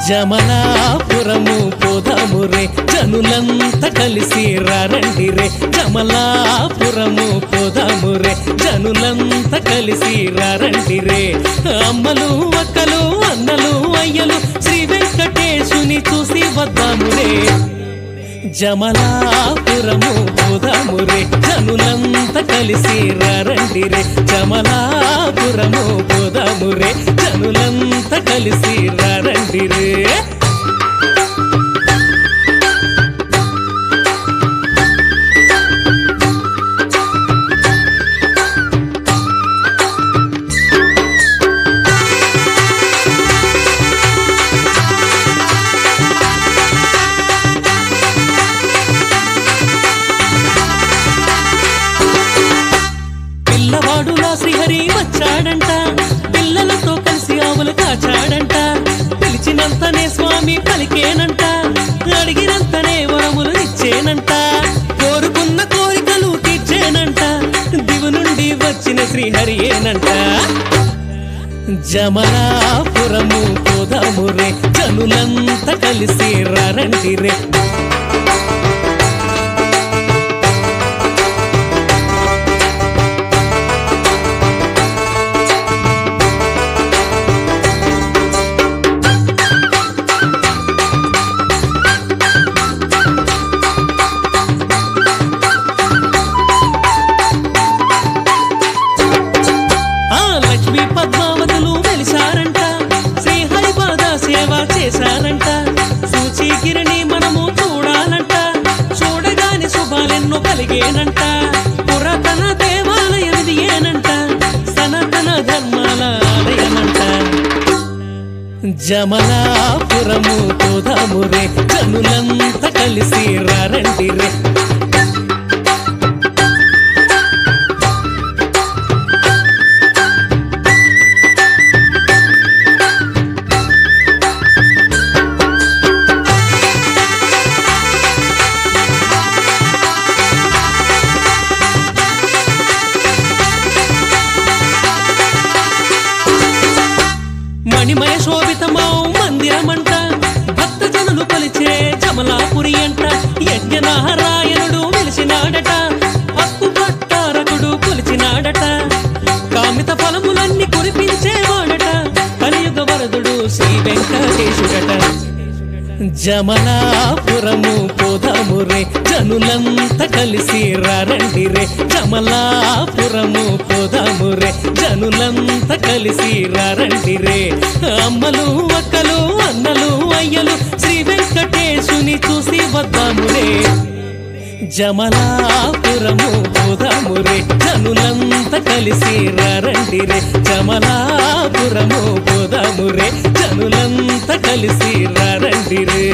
జమలాపురము పోదామురే జనులంత కలిసి రారండిరే జమలాపురము పోదామురే జనులంత కలిసి రారండిరే అమ్మలు అక్కలు అన్నలు అయ్యలు శ్రీ వెంకటేశుని చూసి వద్దామురే జమలాపురము పోదామురే జనులంత కలిసి రారండిరే జమలాపురము పోదామురే జనులంత కలిసి రారండిరే పిల్లవాడులా శ్రీహరి వచ్చాడంట పిల్లలతో కలిసి ఆవులు కాచాడంట పిలిచినంతనే స్వామి పలికేనంట అడిగినంతనే వరములు ఇచ్చేనంట కోరుకున్న కోరికలు తీర్చేనంట దివు నుండి వచ్చిన శ్రీహరి ఏనంట జమలాపురము పోదామురే జనులంత కలిసి రారండిరే ఆ లక్ష్మీ పద్మావతులు వెలిసారంట శ్రీహరి పాద సేవ చేశారంట సూచి కిరణి మనము చూడాలంట చూడగాని శుభాలెన్నో కలిగేనంట పురాతన దేవాలయమిది ఏనంట సనాతన ధర్మాల ఆలయమంట జమలాపురము పోదామురే జనులంత కలిసి రారండిరే మణిమయ శోభితమౌ మందిరమంట భక్త జనులు కొలిచే జమలాపురి అంట యజ్ఞనారాయణుడు వెలిసినాడట హక్కు భట్టారకుడు కొలిచినాడట కామిత ఫలములన్నీ కురిపించేవాడట కలియుగ వరదుడు శ్రీ వెంకటేశుడట జమలాపురము పోదామురే జనులంత కలిసి రారండిరే జమలాపురము పోదామురే జనులంత కలిసి రారండిరే అమ్మలు అక్కలు అన్నలు అయ్యలు శ్రీ వెంకటేశుని చూసి వద్దామురే జమలాపురము పోదామురే జనులంత కలిసి రారండిరే జమలాపురము పోదామురే జనులంత కలిసి రారండిరే